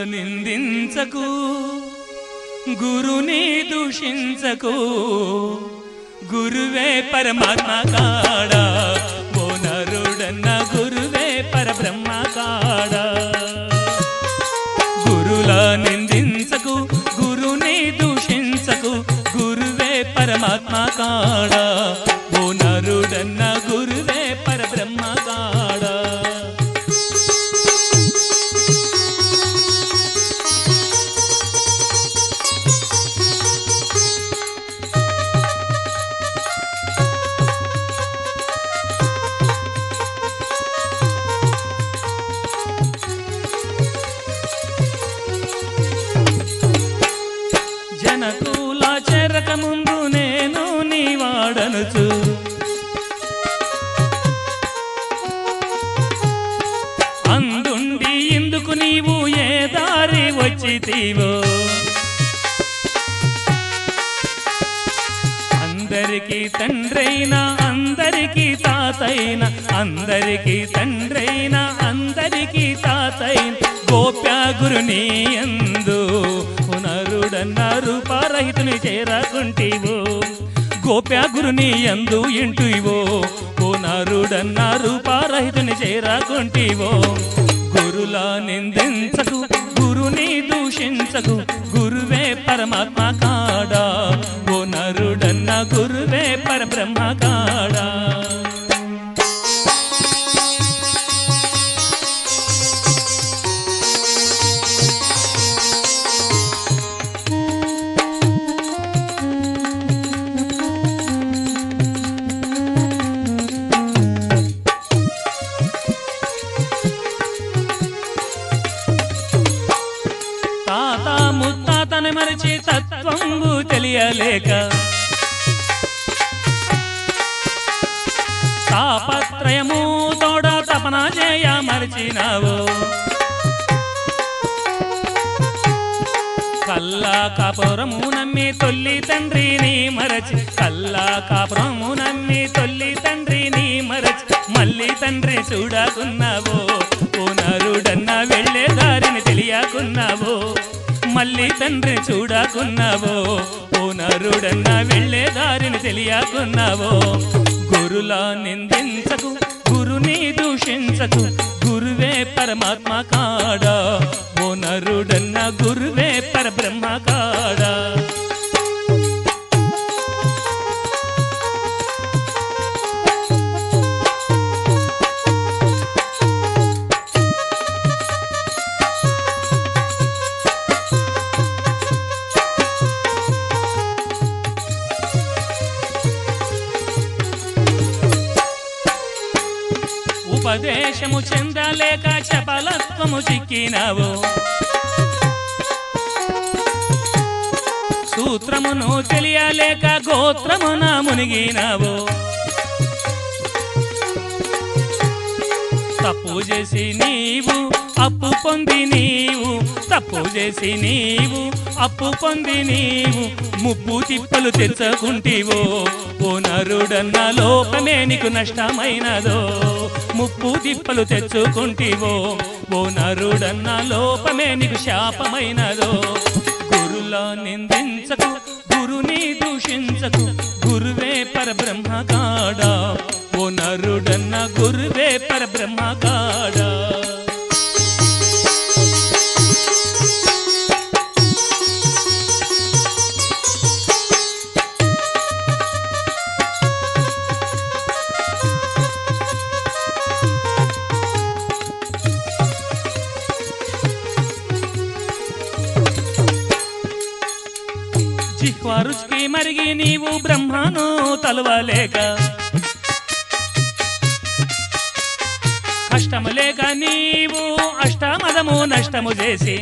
నిందించకు గురుని దూషించకు గురువే పరమాత్మ కాడా ఓ నరుడన్న గురువే పరబ్రహ్మ కాడా గురుల నిందించకు గురుని దూషించకు గురువే పరమాత్మ కాడా ఓ నరుడన్న గురువే పరబ్రహ్మ కాడా జనకుల చెరక ముందు నేను నీ వాడనుచు అందుండి ఇందుకు నీవు ఏ దారి వచ్చితీవో అందరికీ తండ్రైన అందరికీ తాతైన అందరికీ తండ్రైన అందరికీ తాతైన గోప్య గురుని ఎందు పునరుడన్నారు పారహితుని చేరకుంటివో గోప్య గురుని ఎందు ఇంటివో పునరుడన్నారు పారహితుని చేరకుంటివో గురులా నిందించకు గురుని దూషించకు గురువే పరమాత్మ కాడా ఓ నరుడన్న గురువే పరబ్రహ్మ కాడా తాత ముత్తాతని మరిచి తత్వంబు తెలియలేక తాపత్రయము తోడ తపన చేయ మరిచినావు కల్లా కాపురము నమ్మి తొల్లి తండ్రిని మరచి కల్లా కాపురము నమ్మి తొల్లి తండ్రిని మరచి మళ్ళీ తండ్రి చూడకున్నావో ఓ నరుడన్న వెళ్ళే దారిని తెలియకున్నావో మళ్ళీ తండ్రి చూడకున్నావో ఓ నరుడన్న వెళ్ళే దారిని తెలియకున్నావో గురులా నిందించకు గురుని దూషించకు గురువే పరమాత్మ కాడా ఓ నరుడన్న గురువే పరబ్రహ్మ కాడా ఉపదేశము చెందలేక చపలత్వము చిక్కినావు సూత్రమును తెలియలేక గోత్రమున మునిగినావు తప్పు చేసి నీవు అప్పు పొంది నీవు తప్పు చేసి నీవు అప్పు పొంది నీవు ముప్పు తిప్పలు తెచ్చుకుంటివో ఓ నరుడన్న లోకమే నీకు నష్టమైనదో ముప్పు తిప్పలు తెచ్చుకుంటివో ఓ నరుడన్న లోపమే నీకు శాపమైనదో గురులా నిందించకు గురుని దూషించకు గురువే పరబ్రహ్మ కాడా ఓ నరుడన్న గురువే పరబ్రహ్మ కాడా జిహ్వా రుచికి మరిగి నీవు బ్రహ్మను తలవలేక కష్టము లేక నీవు అష్టమదము నష్టము చేసి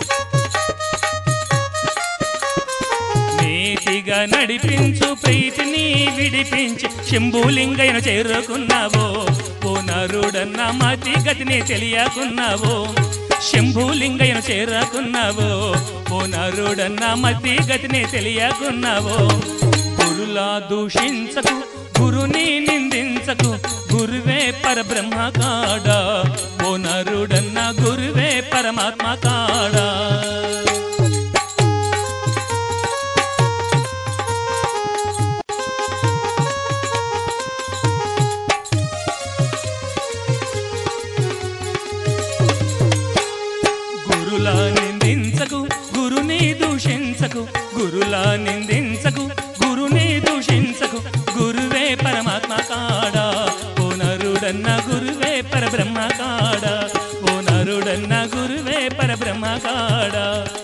నీతిగా నడిపించు ప్రీతిని విడిపించి శంభులింగయ్యను చేరుకున్నావో ఓ నరుడన్న మతి గతిని తెలియకున్నావో శంభులింగయ్యను చేరుకున్నావో ఓ నరుడన్న మతి గతిని తెలియకున్నావో గురులా దూషించకు గురుని నిందించ నిందించకు గురువే పరబ్రహ్మ కాడా ఓ నరుడన్న గురువే పరమాత్మ కాడా గురులా నిందించకు గురుని దూషించకు గురులా నిందించకు గురుని దూషించకు గురువే పరమాత్మ కాడా ఓ నరుడన్న గురువే పరబ్రహ్మ కాడా ఓ నరుడన్న గురువే పరబ్రహ్మ కాడా